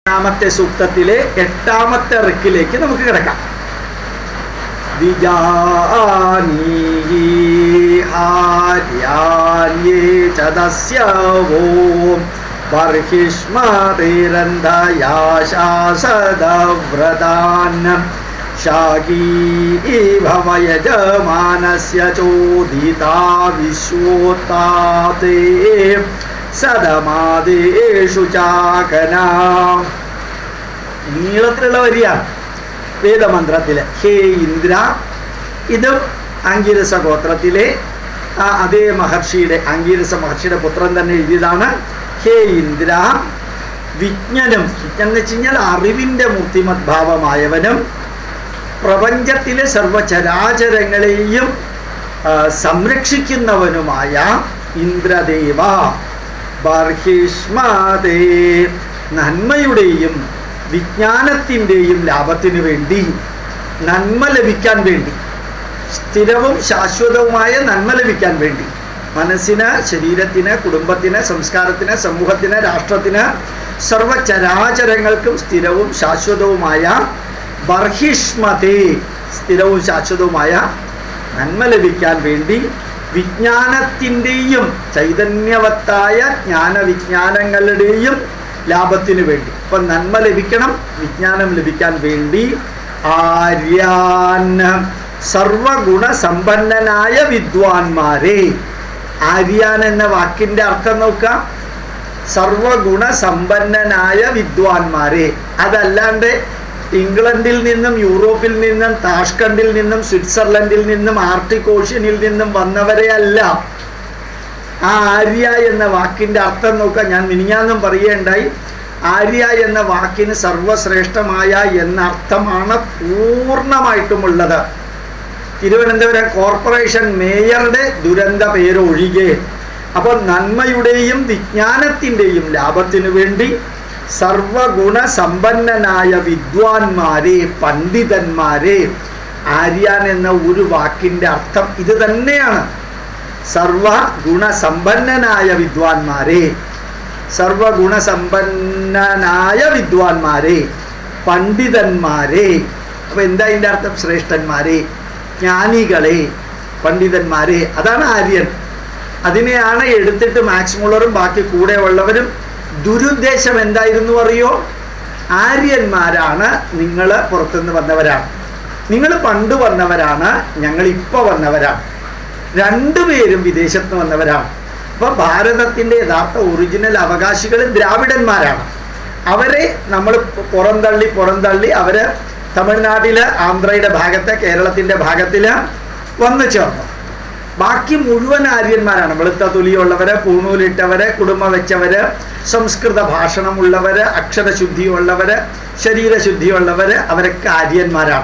ഒന്നാമത്തെ സൂക്തത്തിലെ എട്ടാമത്തെ റിക്കിലേക്ക് നമുക്ക് കിടക്കാം വിജാനീ ഹാര്യാന്യേ ചതസ്യവോം ബർഹിഷ്മതിരന്ധയാശാസദവ്രതാൻ ശാകീ ഭവയജമാനസ്യ ചോദിതാ വിശ്വോത്താതേ സദമാദേഷു ചാകന നീളത്തിലുള്ള വരിയാണ് വേദമന്ത്രത്തിലെ ഹേ ഇന്ദ്ര ഇതും അങ്കിരസ ഗോത്രത്തിലെ ആ അതേ മഹർഷിയുടെ അങ്കിരസ മഹർഷിയുടെ പുത്രൻ തന്നെ എഴുതിയതാണ് ഹേ ഇന്ദ്ര വിജ്ഞനും വിജ്ഞൻ എന്ന് വെച്ച് കഴിഞ്ഞാൽ അറിവിൻ്റെ മൂർത്തിമദ്ഭാവമായവനും പ്രപഞ്ചത്തിലെ സർവചരാചരങ്ങളെയും ആ, സംരക്ഷിക്കുന്നവനുമായ ഇന്ദ്രദേവ ബർഹിഷ്മതേ നന്മയുടെയും വിജ്ഞാനത്തിൻ്റെയും ലാഭത്തിനു വേണ്ടി നന്മ ലഭിക്കാൻ വേണ്ടി സ്ഥിരവും ശാശ്വതവുമായ നന്മ ലഭിക്കാൻ വേണ്ടി മനസ്സിന് ശരീരത്തിന് കുടുംബത്തിന് സംസ്കാരത്തിന് സമൂഹത്തിന് രാഷ്ട്രത്തിന് സർവചരാചരങ്ങൾക്കും സ്ഥിരവും ശാശ്വതവുമായ ബർഹിഷ്മതേ സ്ഥിരവും ശാശ്വതവുമായ നന്മ ലഭിക്കാൻ വേണ്ടി വിജ്ഞാനത്തിൻ്റെയും ചൈതന്യവത്തായ ജ്ഞാനവിജ്ഞാനങ്ങളുടെയും ലാഭത്തിന് വേണ്ടി അപ്പം നന്മ ലഭിക്കണം വിജ്ഞാനം ലഭിക്കാൻ വേണ്ടി ആര്യാൻ സർവഗുണസമ്പന്നനായ വിദ്വാൻമാരെ ആര്യാൻ എന്ന വാക്കിൻ്റെ അർത്ഥം നോക്കാം സർവഗുണസമ്പന്നനായ വിദ്വാൻമാരെ അതല്ലാണ്ട് ഇംഗ്ലണ്ടിൽ നിന്നും യൂറോപ്പിൽ നിന്നും താഷ്കണ്ടിൽ നിന്നും സ്വിറ്റ്സർലൻഡിൽ നിന്നും ആർട്ടിക് ഓഷ്യനിൽ നിന്നും വന്നവരെ അല്ല ആ ആര്യ എന്ന വാക്കിൻ്റെ അർത്ഥം നോക്കാം ഞാൻ മിനിഞ്ഞാന്നും പറയുകയുണ്ടായി ആര്യ എന്ന വാക്കിന് സർവശ്രേഷ്ഠമായ എന്ന അർത്ഥമാണ് പൂർണ്ണമായിട്ടുമുള്ളത് തിരുവനന്തപുരം കോർപ്പറേഷൻ മേയറുടെ ദുരന്ത പേരൊഴികെ അപ്പോൾ നന്മയുടെയും വിജ്ഞാനത്തിൻ്റെയും ലാഭത്തിനു വേണ്ടി സർവഗുണസമ്പന്നനായ വിദ്വാൻമാരെ പണ്ഡിതന്മാരെ ആര്യാൻ എന്ന ഒരു വാക്കിൻ്റെ അർത്ഥം ഇത് തന്നെയാണ് സർവഗുണസമ്പന്നനായ വിദ്വാൻമാരെ സർവഗുണസമ്പന്നനായ വിദ്വാൻമാരെ പണ്ഡിതന്മാരെ അപ്പോൾ എന്താ ഇതിൻ്റെ അർത്ഥം ശ്രേഷ്ഠന്മാരെ ജ്ഞാനികളെ പണ്ഡിതന്മാരെ അതാണ് ആര്യൻ അതിനെയാണ് എടുത്തിട്ട് മാക്സ് മുള്ളറും ബാക്കി കൂടെ ഉള്ളവരും ദുരുദ്ദേശം എന്തായിരുന്നു അറിയോ ആര്യന്മാരാണ് നിങ്ങൾ പുറത്തുനിന്ന് വന്നവരാണ് നിങ്ങൾ പണ്ട് വന്നവരാണ് ഞങ്ങൾ ഇപ്പോൾ വന്നവരാണ് രണ്ടുപേരും വിദേശത്ത് വന്നവരാണ് അപ്പോൾ ഭാരതത്തിൻ്റെ യഥാർത്ഥ ഒറിജിനൽ അവകാശികളും ദ്രാവിഡന്മാരാണ് അവരെ നമ്മൾ പുറന്തള്ളി പുറന്തള്ളി അവർ തമിഴ്നാട്ടിൽ ആന്ധ്രയുടെ ഭാഗത്ത് കേരളത്തിൻ്റെ ഭാഗത്തിൽ വന്നു ചേർന്നു ബാക്കി മുഴുവൻ ആര്യന്മാരാണ് വെളുത്ത തൊലിയുള്ളവര് പൂണൂലിട്ടവര് കുടുംബം വെച്ചവര് സംസ്കൃത ഭാഷണമുള്ളവര് അക്ഷരശുദ്ധിയുള്ളവര് ശരീരശുദ്ധിയുള്ളവര് അവരൊക്കെ ആര്യന്മാരാണ്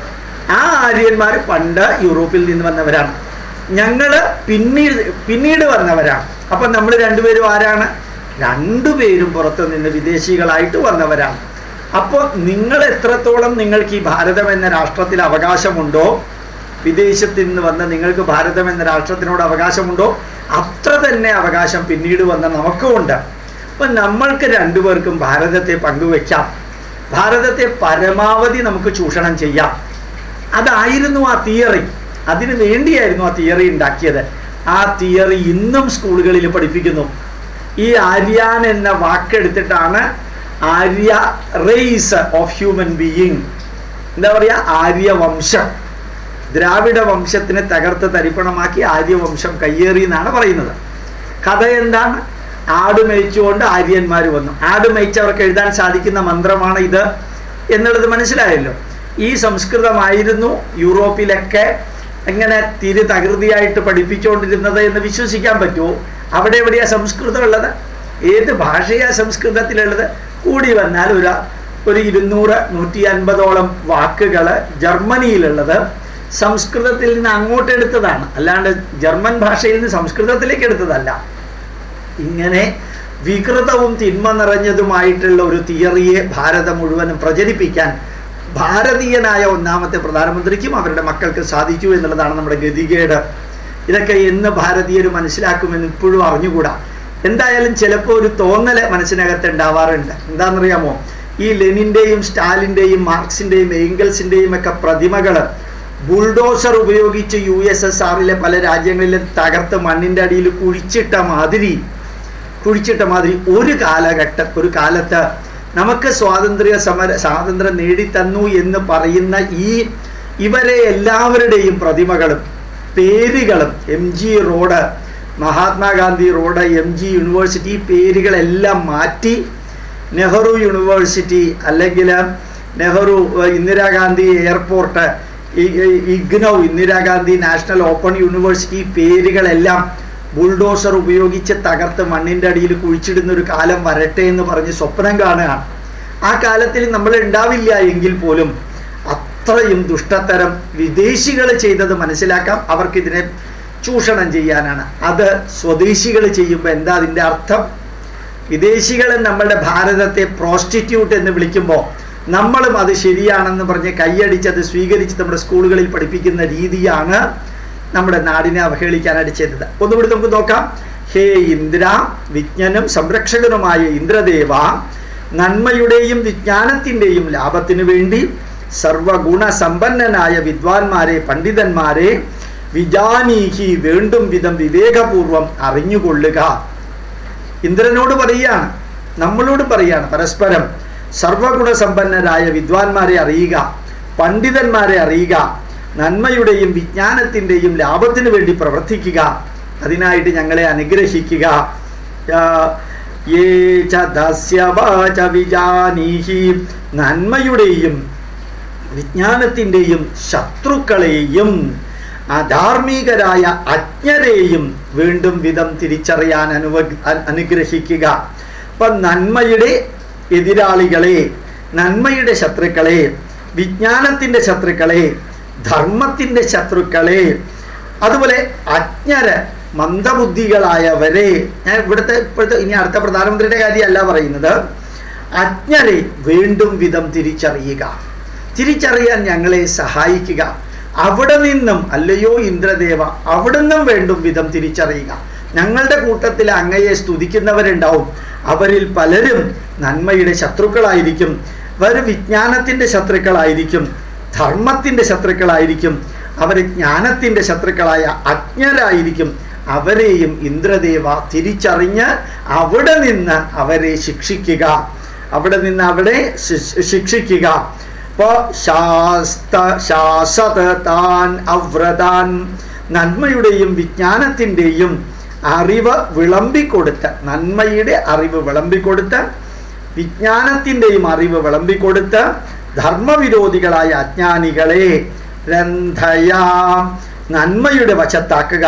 ആ ആര്യന്മാർ പണ്ട് യൂറോപ്പിൽ നിന്ന് വന്നവരാണ് ഞങ്ങൾ പിന്നീട് പിന്നീട് വന്നവരാണ് അപ്പം നമ്മൾ രണ്ടുപേരും ആരാണ് രണ്ടുപേരും പുറത്തു നിന്ന് വിദേശികളായിട്ട് വന്നവരാണ് അപ്പോൾ നിങ്ങൾ എത്രത്തോളം നിങ്ങൾക്ക് ഈ ഭാരതം എന്ന രാഷ്ട്രത്തിൽ അവകാശമുണ്ടോ വിദേശത്ത് നിന്ന് വന്ന നിങ്ങൾക്ക് ഭാരതം എന്ന രാഷ്ട്രത്തിനോട് അവകാശമുണ്ടോ അത്ര തന്നെ അവകാശം പിന്നീട് വന്ന നമുക്കുമുണ്ട് അപ്പം നമ്മൾക്ക് രണ്ടുപേർക്കും ഭാരതത്തെ പങ്കുവെക്കാം ഭാരതത്തെ പരമാവധി നമുക്ക് ചൂഷണം ചെയ്യാം അതായിരുന്നു ആ തിയറി അതിനു വേണ്ടിയായിരുന്നു ആ തിയറി ഉണ്ടാക്കിയത് ആ തിയറി ഇന്നും സ്കൂളുകളിൽ പഠിപ്പിക്കുന്നു ഈ ആര്യാൻ എന്ന വാക്കെടുത്തിട്ടാണ് Arya race of human being എന്താ പറയുക ആര്യവംശം ദ്രാവിഡ വംശത്തിനെ തകർത്ത് തരിപ്പണമാക്കി ആര്യവംശം കയ്യേറി എന്നാണ് പറയുന്നത് കഥ എന്താണ് ആട് മേയിച്ചുകൊണ്ട് ആര്യന്മാർ വന്നു ആട് മേയിച്ചവർക്ക് എഴുതാൻ സാധിക്കുന്ന മന്ത്രമാണ് ഇത് എന്നുള്ളത് മനസ്സിലായല്ലോ ഈ സംസ്കൃതമായിരുന്നു യൂറോപ്പിലൊക്കെ എങ്ങനെ തിരു തകൃതിയായിട്ട് പഠിപ്പിച്ചുകൊണ്ടിരുന്നത് എന്ന് വിശ്വസിക്കാൻ പറ്റുമോ അവിടെ എവിടെയാ സംസ്കൃതം ഉള്ളത് ഏത് ഭാഷയാ സംസ്കൃതത്തിലുള്ളത് കൂടി വന്നാൽ ഒരു ഒരു ഇരുന്നൂറ് നൂറ്റി അൻപതോളം വാക്കുകൾ ജർമ്മനിയിലുള്ളത് സംസ്കൃതത്തിൽ നിന്ന് അങ്ങോട്ട് എടുത്തതാണ് അല്ലാണ്ട് ജർമ്മൻ ഭാഷയിൽ നിന്ന് സംസ്കൃതത്തിലേക്ക് എടുത്തതല്ല ഇങ്ങനെ വികൃതവും തിന്മ നിറഞ്ഞതുമായിട്ടുള്ള ഒരു തിയറിയെ ഭാരതം മുഴുവനും പ്രചരിപ്പിക്കാൻ ഭാരതീയനായ ഒന്നാമത്തെ പ്രധാനമന്ത്രിക്കും അവരുടെ മക്കൾക്ക് സാധിച്ചു എന്നുള്ളതാണ് നമ്മുടെ ഗതികേട് ഇതൊക്കെ എന്ന് ഭാരതീയർ മനസ്സിലാക്കുമെന്ന് ഇപ്പോഴും അറിഞ്ഞുകൂടാ എന്തായാലും ചിലപ്പോൾ ഒരു തോന്നൽ മനസ്സിനകത്ത് ഉണ്ടാവാറുണ്ട് എന്താണെന്നറിയാമോ ഈ ലെനിൻ്റെയും സ്റ്റാലിൻ്റെയും മാർക്സിൻ്റെയും ഏംഗൽസിൻ്റെയും ഒക്കെ പ്രതിമകൾ ബുൾഡോസർ ഉപയോഗിച്ച് യു എസ് എസ് ആറിലെ പല രാജ്യങ്ങളിലും തകർത്ത് മണ്ണിൻ്റെ അടിയിൽ കുഴിച്ചിട്ട മാതിരി കുഴിച്ചിട്ട മാതിരി ഒരു കാലഘട്ട ഒരു കാലത്ത് നമുക്ക് സ്വാതന്ത്ര്യ സമര സ്വാതന്ത്ര്യം നേടിത്തന്നു എന്ന് പറയുന്ന ഈ ഇവരെ എല്ലാവരുടെയും പ്രതിമകളും പേരുകളും M G road Mahatma Gandhi road M G university ഈ പേരുകളെല്ലാം മാറ്റി നെഹ്റു യൂണിവേഴ്സിറ്റി അല്ലെങ്കിൽ നെഹ്റു ഏഹ്, ഇന്ദിരാഗാന്ധി എയർപോർട്ട് ഈ- ഈ- IGNOU Indira Gandhi national open university ഈ പേരുകളെല്ലാം ബുൾഡോസർ ഉപയോഗിച്ച് തകർത്ത് മണ്ണിൻ്റെ അടിയിൽ കുഴിച്ചിടുന്ന ഒരു കാലം വരട്ടെ എന്ന് പറഞ്ഞ് സ്വപ്നം കാണുകയാണ് ആ കാലത്തിൽ നമ്മൾ ഉണ്ടാവില്ല എങ്കിൽ പോലും അത്രയും ദുഷ്ടത്തരം വിദേശികൾ ചെയ്തത് മനസ്സിലാക്കാം അവർക്കിതിനെ ചൂഷണം ചെയ്യാനാണ് അത് സ്വദേശികൾ ചെയ്യുമ്പോൾ എന്താ അതിൻ്റെ അർത്ഥം വിദേശികൾ നമ്മളുടെ ഭാരതത്തെ പ്രോസ്റ്റിറ്റ്യൂട്ട് എന്ന് വിളിക്കുമ്പോൾ നമ്മളും അത് ശരിയാണെന്ന് പറഞ്ഞ് കൈയടിച്ച് അത് സ്വീകരിച്ച് നമ്മുടെ സ്കൂളുകളിൽ പഠിപ്പിക്കുന്ന രീതിയാണ് നമ്മുടെ നാടിനെ അവഹേളിക്കാനായിട്ട് ചെയ്തത് ഒന്നുകൂടി നമുക്ക് നോക്കാം ഹേ ഇന്ദ്ര വിജ്ഞനും സംരക്ഷകനുമായ ഇന്ദ്രദേവ നന്മയുടെയും വിജ്ഞാനത്തിൻ്റെയും ലാഭത്തിനു വേണ്ടി സർവഗുണസമ്പന്നനായ വിദ്വാൻമാരെ പണ്ഡിതന്മാരെ വിജാനീഹി വേണ്ടും വിധം വിവേകപൂർവം അറിഞ്ഞുകൊള്ളുക ഇന്ദ്രനോട് പറയുകയാണ് നമ്മളോട് പറയുകയാണ് പരസ്പരം സർവഗുണസമ്പന്നരായ വിദ്വാൻമാരെ അറിയുക പണ്ഡിതന്മാരെ അറിയുക നന്മയുടെയും വിജ്ഞാനത്തിൻ്റെയും ലാഭത്തിനു വേണ്ടി പ്രവർത്തിക്കുക അതിനായിട്ട് ഞങ്ങളെ അനുഗ്രഹിക്കുക ആ, യേ ച ദസ്യ വാച വിജാനീഹി നന്മയുടെയും വിജ്ഞാനത്തിൻ്റെയും ശത്രുക്കളെയും അധാർമികരായ അജ്ഞരെയും വീണ്ടും വിധം തിരിച്ചറിയാൻ അനുവ അ- അനുഗ്രഹിക്കുക അപ്പം നന്മയുടെ എതിരാളികളെ നന്മയുടെ ശത്രുക്കളെ വിജ്ഞാനത്തിൻ്റെ ശത്രുക്കളെ ധർമ്മത്തിൻ്റെ ശത്രുക്കളെ അതുപോലെ അജ്ഞര് മന്ദബുദ്ധികളായവരെ ഞാൻ ഇവിടുത്തെ ഇപ്പോഴത്തെ ഇനി അടുത്ത പ്രധാനമന്ത്രിയുടെ കാര്യമല്ല പറയുന്നത് അജ്ഞരെ വീണ്ടും വിധം തിരിച്ചറിയുക തിരിച്ചറിയാൻ ഞങ്ങളെ സഹായിക്കുക അവിടെ നിന്നും അല്ലയോ ഇന്ദ്രദേവ അവിടെ നിന്നും വേണ്ടും വിധം തിരിച്ചറിയുക ഞങ്ങളുടെ കൂട്ടത്തിൽ അങ്ങയെ സ്തുതിക്കുന്നവരുണ്ടാവും അവരിൽ പലരും നന്മയുടെ ശത്രുക്കളായിരിക്കും അവർ വിജ്ഞാനത്തിൻ്റെ ശത്രുക്കളായിരിക്കും ധർമ്മത്തിൻ്റെ ശത്രുക്കളായിരിക്കും അവർ ജ്ഞാനത്തിൻ്റെ ശത്രുക്കളായ അജ്ഞരായിരിക്കും അവരെയും ഇന്ദ്രദേവ തിരിച്ചറിഞ്ഞ് അവിടെ നിന്ന് അവരെ ശിക്ഷിക്കുക അവിടെ നിന്ന് അവിടെ ശി- ശിക്ഷിക്കുക ഇപ്പോ ശാസ്ത ശാസത താൻ അവ്രതാൻ നന്മയുടെയും വിജ്ഞാനത്തിൻ്റെയും അറിവ് വിളമ്പിക്കൊടുത്ത് നന്മയുടെ അറിവ് വിളമ്പിക്കൊടുത്ത് വിജ്ഞാനത്തിൻ്റെയും അറിവ് വിളമ്പിക്കൊടുത്ത് ധർമ്മവിരോധികളായ അജ്ഞാനികളെ രന്ധയാ നന്മയുടെ വശത്താക്കുക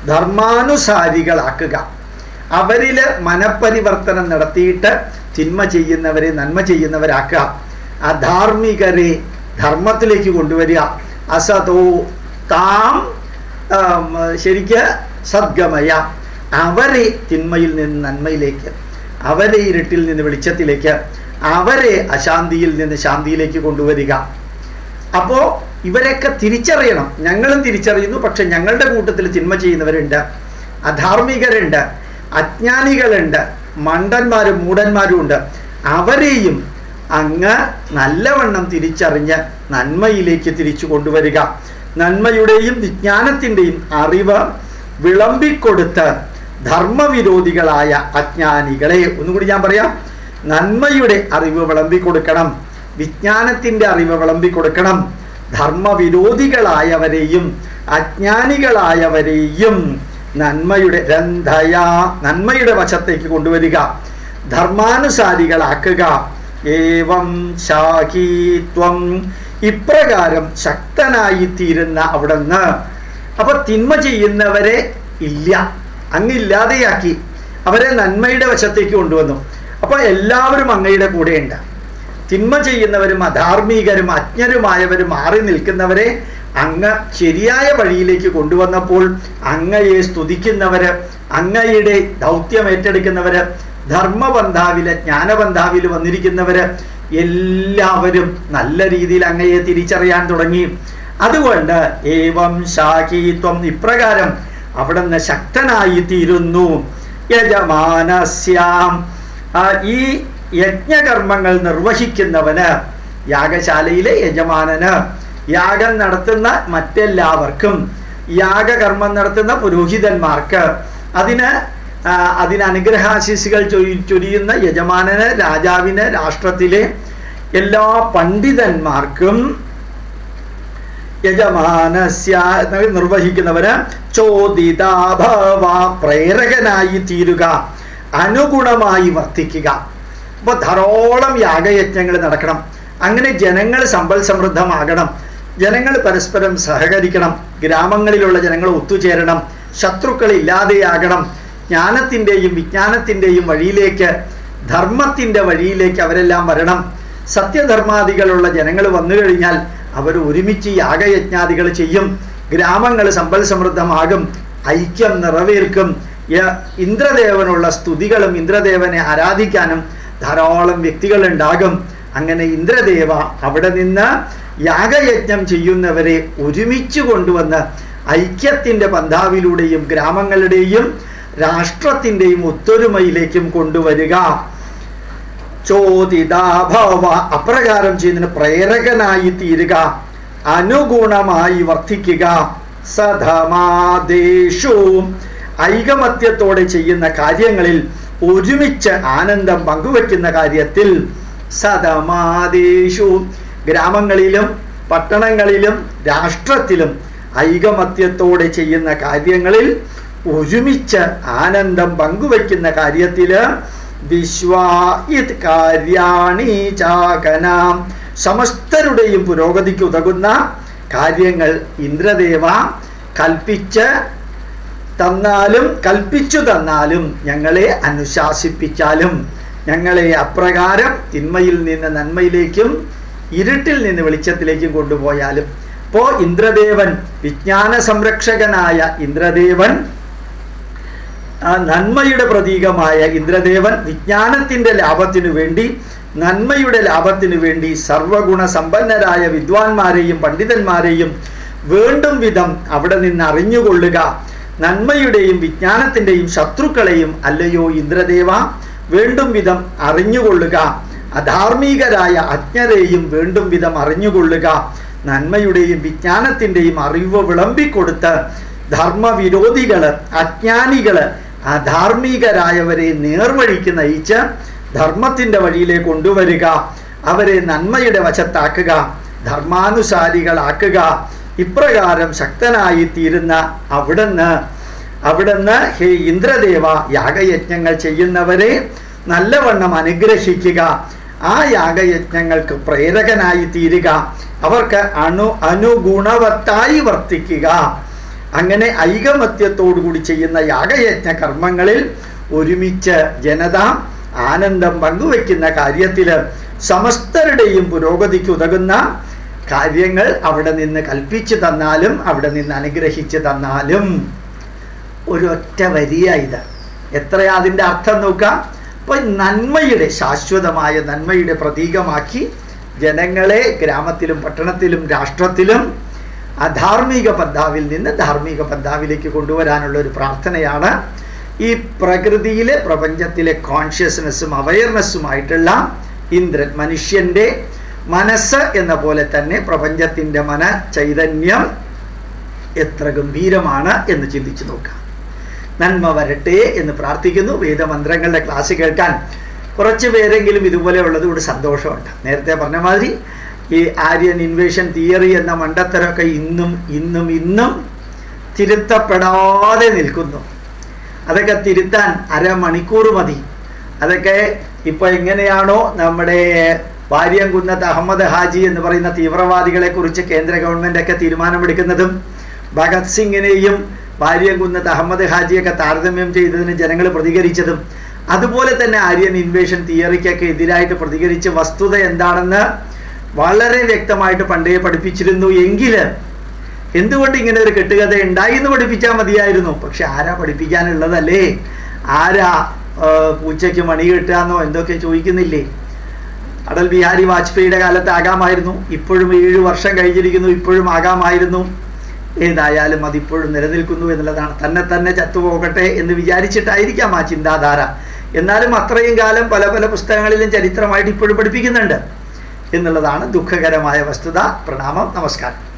ധർമാനുസാരികളാക്കുക അവരിൽ മനപരിവർത്തനം നടത്തിയിട്ട് തിന്മ ചെയ്യുന്നവരെ നന്മ ചെയ്യുന്നവരാക്കുക അധാർമികരെ ധർമ്മത്തിലേക്ക് കൊണ്ടുവരിക അസതോ താം ആം, ശരിക്ക് സദ്ഗമയ അവരെ തിന്മയിൽ നിന്ന് നന്മയിലേക്ക് അവരെ ഇരുട്ടിൽ നിന്ന് വെളിച്ചത്തിലേക്ക് അവരെ അശാന്തിയിൽ നിന്ന് ശാന്തിയിലേക്ക് കൊണ്ടുവരിക അപ്പോൾ ഇവരെയൊക്കെ തിരിച്ചറിയണം ഞങ്ങളും തിരിച്ചറിയുന്നു പക്ഷെ ഞങ്ങളുടെ കൂട്ടത്തിൽ തിന്മ ചെയ്യുന്നവരുണ്ട് അധാർമികരുണ്ട് അജ്ഞാനികളുണ്ട് മണ്ടന്മാരും മൂടന്മാരും ഉണ്ട് അവരെയും അങ്ങ് നല്ലവണ്ണം തിരിച്ചറിഞ്ഞ് നന്മയിലേക്ക് തിരിച്ചു കൊണ്ടുവരിക നന്മയുടെയും വിജ്ഞാനത്തിൻ്റെയും അറിവ് വിളമ്പിക്കൊടുത്ത് ധർമ്മവിരോധികളായ അജ്ഞാനികളെ ഒന്നുകൂടി ഞാൻ പറയാം നന്മയുടെ അറിവ് വിളമ്പിക്കൊടുക്കണം വിജ്ഞാനത്തിൻ്റെ അറിവ് വിളമ്പിക്കൊടുക്കണം ധർമ്മവിരോധികളായവരെയും അജ്ഞാനികളായവരെയും നന്മയുടെ രന്ധയ നന്മയുടെ വശത്തേക്ക് കൊണ്ടുവരിക ധർമാനുസാരികളാക്കുക ഏവം ശാഖീത്വം ഇപ്രകാരം ശക്തനായി തീരുന്ന അവിടുന്ന് അപ്പൊ തിന്മ ചെയ്യുന്നവരെ ഇല്ല അങ്ങില്ലാതെയാക്കി അവരെ നന്മയുടെ വശത്തേക്ക് കൊണ്ടുവന്നു അപ്പൊ എല്ലാവരും അങ്ങയുടെ കൂടെയുണ്ട് തിന്മ ചെയ്യുന്നവരും അധാർമികരും അജ്ഞരുമായവരും മാറി നിൽക്കുന്നവരെ അങ്ങ് ശരിയായ വഴിയിലേക്ക് കൊണ്ടുവന്നപ്പോൾ അങ്ങയെ സ്തുതിക്കുന്നവര് അങ്ങയുടെ ദൗത്യം ഏറ്റെടുക്കുന്നവര് ധർമ്മബന്ധാവില് ജ്ഞാനബന്ധാവില് വന്നിരിക്കുന്നവര് എല്ലാവരും നല്ല രീതിയിൽ അങ്ങയെ തിരിച്ചറിയാൻ തുടങ്ങി അതുകൊണ്ട് ഏവം ശാഖീത്വം ഇപ്രകാരം അവിടുന്ന് ശക്തനായി തീരുന്നു യജമാനസ്യാം ആ, ഈ യജ്ഞകർമ്മങ്ങൾ നിർവഹിക്കുന്നവന് യാഗശാലയിലെ യജമാനന് യാഗം നടത്തുന്ന മറ്റെല്ലാവർക്കും യാഗകർമ്മം നടത്തുന്ന പുരോഹിതന്മാർക്ക് അതിന് ആ, അതിന് അനുഗ്രഹാശിസുകൾ ചൊരി- ചൊരിയുന്ന യജമാനന് രാജാവിന് രാഷ്ട്രത്തിലെ എല്ലാ പണ്ഡിതന്മാർക്കും യജമാനസ്യ നിർവഹിക്കുന്നവര് ചോദിതാഭവ പ്രേരകനായി തീരുക അനുഗുണമായി വർത്തിക്കുക അപ്പൊ ധാരാളം യാഗയജ്ഞങ്ങൾ നടക്കണം അങ്ങനെ ജനങ്ങൾ സമ്പൽ സമൃദ്ധമാകണം ജനങ്ങൾ പരസ്പരം സഹകരിക്കണം ഗ്രാമങ്ങളിലുള്ള ജനങ്ങൾ ഒത്തുചേരണം ശത്രുക്കൾ ഇല്ലാതെയാകണം ജ്ഞാനത്തിൻ്റെയും വിജ്ഞാനത്തിൻ്റെയും വഴിയിലേക്ക് ധർമ്മത്തിൻ്റെ വഴിയിലേക്ക് അവരെല്ലാം വരണം സത്യധർമാദികളുള്ള ജനങ്ങൾ വന്നു കഴിഞ്ഞാൽ അവർ ഒരുമിച്ച് യാഗയജ്ഞാദികൾ ചെയ്യും ഗ്രാമങ്ങൾ സമ്പൽ സമൃദ്ധമാകും ഐക്യം നിറവേൽക്കും യ- ഇന്ദ്രദേവനുള്ള സ്തുതികളും ഇന്ദ്രദേവനെ ആരാധിക്കാനും ധാരാളം വ്യക്തികൾ ഉണ്ടാകും അങ്ങനെ ഇന്ദ്രദേവ അവിടെ നിന്ന് യാഗയജ്ഞം ചെയ്യുന്നവരെ ഒരുമിച്ച് കൊണ്ടുവന്ന് ഐക്യത്തിൻ്റെ പന്ഥാവിലൂടെയും ഗ്രാമങ്ങളുടെയും രാഷ്ട്രത്തിൻ്റെയും ഒത്തൊരുമയിലേക്കും കൊണ്ടുവരിക ചോദിതാഭവ അപ്രകാരം ചെയ്യുന്നതിന് പ്രേരകനായി തീരുക അനുഗുണമായി വർദ്ധിക്കുക സധമാദേശു ഐകമത്യത്തോടെ ചെയ്യുന്ന കാര്യങ്ങളിൽ ഒരുമിച്ച് ആനന്ദം പങ്കുവെക്കുന്ന കാര്യത്തിൽ സതമാദേശു ഗ്രാമങ്ങളിലും പട്ടണങ്ങളിലും രാഷ്ട്രത്തിലും ഐകമത്യത്തോടെ ചെയ്യുന്ന കാര്യങ്ങളിൽ ഒരുമിച്ച് ആനന്ദം പങ്കുവെക്കുന്ന കാര്യത്തില് വിശ്വായത് കാര്യാണി ചാകനാം സമസ്തരുടെയും പുരോഗതിക്ക് ഉതകുന്ന കാര്യങ്ങൾ ഇന്ദ്രദേവ കൽപ്പിച്ച് തന്നാലും കൽപ്പിച്ചു തന്നാലും ഞങ്ങളെ അനുശാസിപ്പിച്ചാലും ഞങ്ങളെ അപ്രകാരം തിന്മയിൽ നിന്ന് നന്മയിലേക്കും ഇരുട്ടിൽ നിന്ന് വെളിച്ചത്തിലേക്കും കൊണ്ടുപോയാലും ഇപ്പോൾ ഇന്ദ്രദേവൻ വിജ്ഞാന സംരക്ഷകനായ ഇന്ദ്രദേവൻ ആ നന്മയുടെ പ്രതീകമായ ഇന്ദ്രദേവൻ വിജ്ഞാനത്തിൻ്റെ ലാഭത്തിനു വേണ്ടി നന്മയുടെ ലാഭത്തിനു വേണ്ടി സർവഗുണ സമ്പന്നരായ വിദ്വാൻമാരെയും പണ്ഡിതന്മാരെയും വേണ്ടും വിധം അവിടെ നിന്ന് അറിഞ്ഞുകൊള്ളുക നന്മയുടെയും വിജ്ഞാനത്തിൻ്റെയും ശത്രുക്കളെയും അല്ലയോ ഇന്ദ്രദേവ വേണ്ടും വിധം അറിഞ്ഞുകൊള്ളുക അധാർമികരായ അജ്ഞരെയും വേണ്ടും വിധം അറിഞ്ഞുകൊള്ളുക നന്മയുടെയും വിജ്ഞാനത്തിൻ്റെയും അറിവ് വിളമ്പിക്കൊടുത്ത് ധർമ്മവിരോധികള് അജ്ഞാനികള് അധാർമികരായവരെ നേർവഴിക്ക് നയിച്ച് ധർമ്മത്തിൻ്റെ വഴിയിലേക്ക് കൊണ്ടുവരിക അവരെ നന്മയുടെ വശത്താക്കുക ധർമാനുസാരികളാക്കുക ഇപ്രകാരം ശക്തനായി തീരുന്ന അവിടുന്ന് അവിടുന്ന് ഹേ ഇന്ദ്രദേവ യാഗയജ്ഞങ്ങൾ ചെയ്യുന്നവരെ നല്ലവണ്ണം അനുഗ്രഹിക്കുക ആ യാഗയജ്ഞങ്ങൾക്ക് പ്രേരകനായി തീരുക അവർക്ക് അണു അനുഗുണവത്തായി വർത്തിക്കുക അങ്ങനെ ഐകമത്യത്തോടുകൂടി ചെയ്യുന്ന യാഗയജ്ഞ കർമ്മങ്ങളിൽ ഒരുമിച്ച് ജനത ആനന്ദം പങ്കുവെക്കുന്ന കാര്യത്തിൽ സമസ്തരുടെയും പുരോഗതിക്ക് ഉതകുന്ന കാര്യങ്ങൾ അവിടെ നിന്ന് കൽപ്പിച്ചു തന്നാലും അവിടെ നിന്ന് അനുഗ്രഹിച്ചു തന്നാലും ഒരൊറ്റ വരിയ ഇത് എത്രയാ അതിൻ്റെ അർത്ഥം നോക്കാം അപ്പോൾ നന്മയുടെ ശാശ്വതമായ നന്മയുടെ പ്രതീകമാക്കി ജനങ്ങളെ ഗ്രാമത്തിലും പട്ടണത്തിലും രാഷ്ട്രത്തിലും അധാർമിക പന്ഥാവിൽ നിന്ന് ധാർമ്മിക പന്ഥാവിലേക്ക് കൊണ്ടുവരാനുള്ള ഒരു പ്രാർത്ഥനയാണ് ഈ പ്രകൃതിയിലെ പ്രപഞ്ചത്തിലെ കോൺഷ്യസ്നെസ്സും അവയർനെസ്സുമായിട്ടുള്ള ഇന്ദ്രൻ മനുഷ്യൻ്റെ മനസ്സ് എന്ന പോലെ തന്നെ പ്രപഞ്ചത്തിൻ്റെ മന ചൈതന്യം എത്ര ഗംഭീരമാണ് എന്ന് ചിന്തിച്ചു നോക്കാം നന്മ വരട്ടെ എന്ന് പ്രാർത്ഥിക്കുന്നു വേദമന്ത്രങ്ങളുടെ ക്ലാസ് കേൾക്കാൻ കുറച്ച് പേരെങ്കിലും ഇതുപോലെ ഉള്ളത് കൊണ്ട് സന്തോഷമുണ്ട് നേരത്തെ പറഞ്ഞ മാതിരി ഈ ആര്യൻ ഇൻവേഷൻ തിയറി എന്ന മണ്ടത്തരമൊക്കെ ഇന്നും ഇന്നും ഇന്നും തിരുത്തപ്പെടാതെ നിൽക്കുന്നു അതൊക്കെ തിരുത്താൻ അരമണിക്കൂർ മതി അതൊക്കെ ഇപ്പോൾ എങ്ങനെയാണോ നമ്മുടെ വാര്യംകുന്നത്ത് അഹമ്മദ് ഹാജി എന്ന് പറയുന്ന തീവ്രവാദികളെ കുറിച്ച് കേന്ദ്ര ഗവൺമെന്റ് ഒക്കെ തീരുമാനമെടുക്കുന്നതും ഭഗത് സിംഗിനെയും വാര്യംകുന്നത്ത് അഹമ്മദ് ഹാജിയൊക്കെ താരതമ്യം ചെയ്തതിന് ജനങ്ങൾ പ്രതികരിച്ചതും അതുപോലെ തന്നെ ആര്യൻ ഇൻവേഷൻ തിയറിക്കൊക്കെ എതിരായിട്ട് പ്രതികരിച്ച് വസ്തുത എന്താണെന്ന് വളരെ വ്യക്തമായിട്ട് പണ്ടേ പഠിപ്പിച്ചിരുന്നു എങ്കിൽ എന്തുകൊണ്ട് ഇങ്ങനെ ഒരു കെട്ടുകഥ ഉണ്ടായി എന്ന് പഠിപ്പിച്ചാൽ മതിയായിരുന്നു പക്ഷെ ആരാ പഠിപ്പിക്കാനുള്ളതല്ലേ ആരാ ആ, പൂച്ചയ്ക്ക് മണി കെട്ടുകയെന്നോ എന്തൊക്കെ ചോദിക്കുന്നില്ലേ അടൽ ബിഹാരി വാജ്പേയിയുടെ കാലത്ത് ആകാമായിരുന്നു ഇപ്പോഴും ഏഴ് വർഷം കഴിഞ്ഞിരിക്കുന്നു ഇപ്പോഴും ആകാമായിരുന്നു ഏതായാലും അതിപ്പോഴും നിലനിൽക്കുന്നു എന്നുള്ളതാണ് തന്നെ തന്നെ ചത്തുപോകട്ടെ എന്ന് വിചാരിച്ചിട്ടായിരിക്കാം ആ ചിന്താധാര എന്നാലും അത്രയും കാലം പല പല പുസ്തകങ്ങളിലും ചരിത്രമായിട്ട് ഇപ്പോഴും പഠിപ്പിക്കുന്നുണ്ട് എന്നുള്ളതാണ് ദുഃഖകരമായ വസ്തുത പ്രണാമം നമസ്കാരം